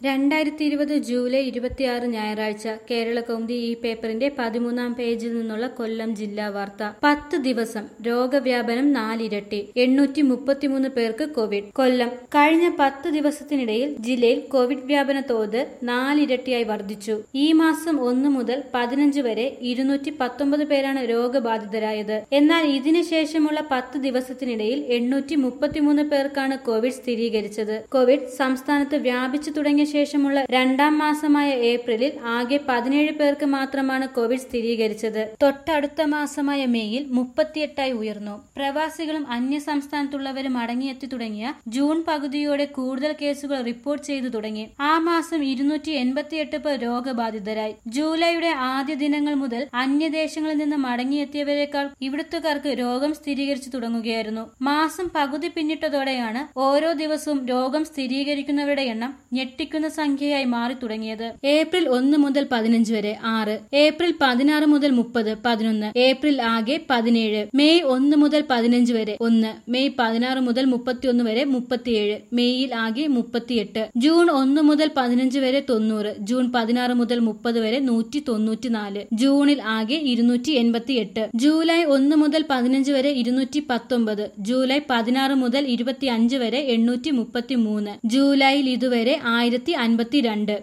രണ്ടായിരത്തി ഇരുപത് ജൂലൈ ഇരുപത്തിയാറ് ഞായറാഴ്ച കേരള കൗമുദി ഈ പേപ്പറിന്റെ പതിമൂന്നാം പേജിൽ നിന്നുള്ള കൊല്ലം ജില്ലാ വാർത്ത പത്ത് ദിവസം രോഗവ്യാപനം നാലിരട്ടി എണ്ണൂറ്റി മുപ്പത്തിമൂന്ന് പേർക്ക് കോവിഡ് കൊല്ലം കഴിഞ്ഞ പത്ത് ദിവസത്തിനിടയിൽ ജില്ലയിൽ കോവിഡ് വ്യാപന തോത് നാലിരട്ടിയായി വർദ്ധിച്ചു ഈ മാസം ഒന്ന് മുതൽ പതിനഞ്ച് വരെ ഇരുന്നൂറ്റി പത്തൊമ്പത് പേരാണ് രോഗബാധിതരായത് എന്നാൽ ഇതിനുശേഷമുള്ള പത്ത് ദിവസത്തിനിടയിൽ എണ്ണൂറ്റി മുപ്പത്തിമൂന്ന് പേർക്കാണ് കോവിഡ് സ്ഥിരീകരിച്ചത് കോവിഡ് സംസ്ഥാനത്ത് വ്യാപിച്ചു തുടങ്ങിയ ശേഷമുള്ള രണ്ടാം മാസമായ ഏപ്രിലിൽ ആകെ പതിനേഴ് പേർക്ക് മാത്രമാണ് കോവിഡ് സ്ഥിരീകരിച്ചത് തൊട്ടടുത്ത മാസമായ മെയ്യിൽ മുപ്പത്തിയെട്ടായി ഉയർന്നു പ്രവാസികളും അന്യ സംസ്ഥാനത്തുള്ളവരും മടങ്ങിയെത്തി തുടങ്ങിയ ജൂൺ പകുതിയോടെ കൂടുതൽ കേസുകൾ റിപ്പോർട്ട് ചെയ്തു തുടങ്ങി ആ മാസം ഇരുന്നൂറ്റി എൺപത്തിയെട്ട് പേർ രോഗബാധിതരായി ജൂലൈയുടെ ആദ്യ ദിനങ്ങൾ മുതൽ അന്യദേശങ്ങളിൽ നിന്ന് മടങ്ങിയെത്തിയവരെക്കാൾ ഇവിടുത്തുകാർക്ക് രോഗം സ്ഥിരീകരിച്ചു തുടങ്ങുകയായിരുന്നു മാസം പകുതി പിന്നിട്ടതോടെയാണ് ഓരോ ദിവസവും രോഗം സ്ഥിരീകരിക്കുന്നവരുടെ എണ്ണം ഞെട്ടിക്കുന്ന സംഖ്യയായി മാറി തുടങ്ങിയത് ഏപ്രിൽ ഒന്ന് മുതൽ പതിനഞ്ച് വരെ ആറ് ഏപ്രിൽ പതിനാറ് മുതൽ മുപ്പത് പതിനൊന്ന് ഏപ്രിൽ ആകെ പതിനേഴ് മെയ് ഒന്ന് മുതൽ പതിനഞ്ച് വരെ ഒന്ന് മെയ് പതിനാറ് മുതൽ മുപ്പത്തിയൊന്ന് വരെ മുപ്പത്തിയേഴ് മെയ്യിൽ ആകെ മുപ്പത്തിയെട്ട് ജൂൺ ഒന്ന് മുതൽ പതിനഞ്ച് വരെ തൊണ്ണൂറ് ജൂൺ പതിനാറ് മുതൽ മുപ്പത് വരെ നൂറ്റി തൊണ്ണൂറ്റിനാല് ജൂണിൽ ആകെ ഇരുന്നൂറ്റി എൺപത്തി എട്ട് ജൂലൈ ഒന്ന് മുതൽ പതിനഞ്ച് വരെ ഇരുന്നൂറ്റി പത്തൊമ്പത് ജൂലൈ പതിനാറ് മുതൽ ഇരുപത്തി അഞ്ച് വരെ എണ്ണൂറ്റി മുപ്പത്തി മൂന്ന് ജൂലൈയിൽ ഇതുവരെ ആയിരത്തി അൻപത്തിരണ്ട്